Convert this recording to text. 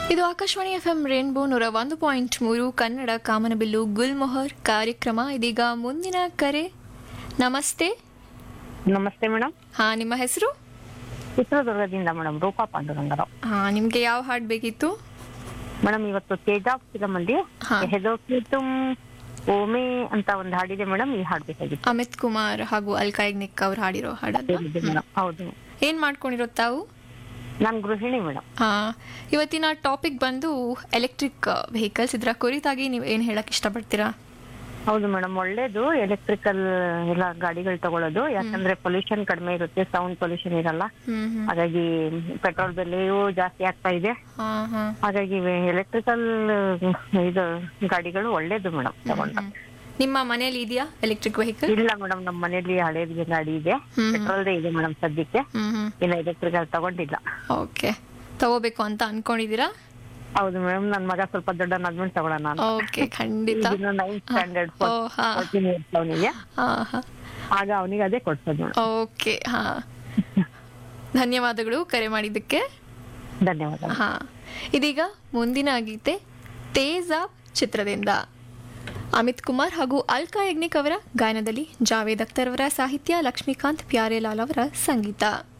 ಇದು Akashvani F M rainbow ನೂರ ಒಂದು ಪಾಯಿಂಟ್ ಮೂರು ಕನ್ನಡ ಕಾಮನಬಿಲ್ಲು ಗುಲ್ಮೊಹರ್ ಕಾರ್ಯಕ್ರಮ ಇದೀಗ ಮುಂದಿನ ಕರೆ ನಮಸ್ತೆ ನಮಸ್ತೆ ಮೇಡಮ್ ಹಾ ನಿಮ್ಮ ಹೆಸರು ಚಿತ್ರದುರ್ಗದಿಂದ ಮೇಡಮ್ ರೂಪಾ ಪಾಂಡುರಂಗರಾವ್ ಹಾ ನಿಮ್ಗೆ ಯಾವ ಹಾಡು ಬೇಕಿತ್ತು ಮೇಡಮ್ ಇವತ್ತು ತೇಜಾಬ್ ಫಿಲಮ್ ಅಲ್ಲಿ ಹಾ. ಹೆದೋಕಿ ತುಮ್ ಓಮೆ ಅಂತ ಒಂದು ಹಾಡಿದೆ ಮೇಡಮ್ ಈ ಹಾಡ್ ಬೇಕಾಗಿತ್ತು ಅಮಿತ್ ಕುಮಾರ್ ಹಾಗೂ ಅಲ್ಕಾ ಯಗ್ನಿಕ್ ಅವ್ರು ಹಾಡಿರೋ ಹಾಡಲ್ಲ ಹೇಳಿದೆ ಮೇಡಮ್ ಹೌದು ಏನ್ ಮಾಡ್ಕೊಂಡಿರೋ ತಾವು ನಾನು ಗೃಹಿಣಿ ಮೇಡಮ್ ಹಾ ಇವತ್ತಿನ ಟಾಪಿಕ್ ಬಂದು ಎಲೆಕ್ಟ್ರಿಕ್ ವೆಹಿಕಲ್ಸ್ ಇದರ ಕುರಿತಾಗಿ ನೀವು ಏನ್ ಹೇಳಕ್ ಇಷ್ಟಪಡ್ತೀರಾ ಹೌದು ಮೇಡಮ್ ಒಳ್ಳೇದು ಎಲೆಕ್ಟ್ರಿಕಲ್ ಎಲ್ಲ ಗಾಡಿಗಳು ತಗೊಳ್ಳೋದು ಯಾಕಂದ್ರೆ ಪೊಲ್ಯೂಷನ್ ಕಡಿಮೆ ಇರುತ್ತೆ ಸೌಂಡ್ ಪೊಲ್ಯೂಷನ್ ಇರಲ್ಲ ಹ್ಮ್ ಹ್ಮ್ ಹಾಗಾಗಿ ಪೆಟ್ರೋಲ್ ಬೆಲೆಯೂ ಜಾಸ್ತಿ ಆಗ್ತಾ ಇದೆ ಹಾ ಹಾ ಹಾಗಾಗಿ ಎಲೆಕ್ಟ್ರಿಕಲ್ ಇದು ಗಾಡಿಗಳು ಒಳ್ಳೇದು ಮೇಡಮ್ ತಗೊಂಡ್ರೆ ಹ್ಮ್. ನಿಮ್ಮ ಮನೆಯಲ್ಲಿ ಇದೆಯಾ ಎಲೆಕ್ಟ್ರಿಕ್ ವೆಹಿಕಲ್ ಇಲ್ಲ ಮೇಡಮ್ ನಮ್ಮ ಮನೆಯಲ್ಲಿ ಹಳೇದು ಗಾಡಿ ಇದೆ ಹ್ಮ್. ಪೆಟ್ರೋಲ್ದೇ ಇದೆ ಮೇಡಮ್ ಸದ್ಯಕ್ಕೆ ಹ್ಮ್ ಹ್ಮ್ ಇನ್ನು ಎಲೆಕ್ಟ್ರಿಕಲ್ ತಗೊಂಡಿಲ್ಲ ಓಕೆ ತಗೋಬೇಕು ಅಂತ ಅನ್ಕೊಂಡಿದೀರಾ ಹೌದು ಮೇಡಮ್ ನನ್ ಮಗ ಸ್ವಲ್ಪ ದೊಡ್ಡನಾದ್ಮೇಲೆ ತಗೊಳ್ಳೋಣ ಅಂತ ಓಕೆ ಖಂಡಿತ ನೈನ್ತ್ ಸ್ಟ್ಯಾಂಡರ್ಡ್ ಓ ಹಾ ಅವನಿಗೆ ಹಾ ಹಾ ಆಗ ಅವನಿಗೆ ಅದೇ ಕೊಡ್ಸೋದು ಮೇಡಮ್ ಓಕೆ ಹಾ ಧನ್ಯವಾದಗಳು ಕರೆ ಮಾಡಿದ್ದಕ್ಕೆ ಧನ್ಯವಾದ ಹಾ ಇದೀಗ ಮುಂದಿನ ಗೀತೆ ತೇಜ ಚಿತ್ರದಿಂದ ಅಮಿತ್ ಕುಮಾರ್ ಹಾಗೂ ಅಲ್ಕಾ ಯಗ್ನಿಕ್ ಅವರ ಗಾಯನದಲ್ಲಿ ಜಾವೇದ್ ಅಖ್ತರ್ ಅವರ ಸಾಹಿತ್ಯ ಲಕ್ಷ್ಮೀಕಾಂತ್ ಪ್ಯಾರೇಲಾಲ್ ಅವರ ಸಂಗೀತ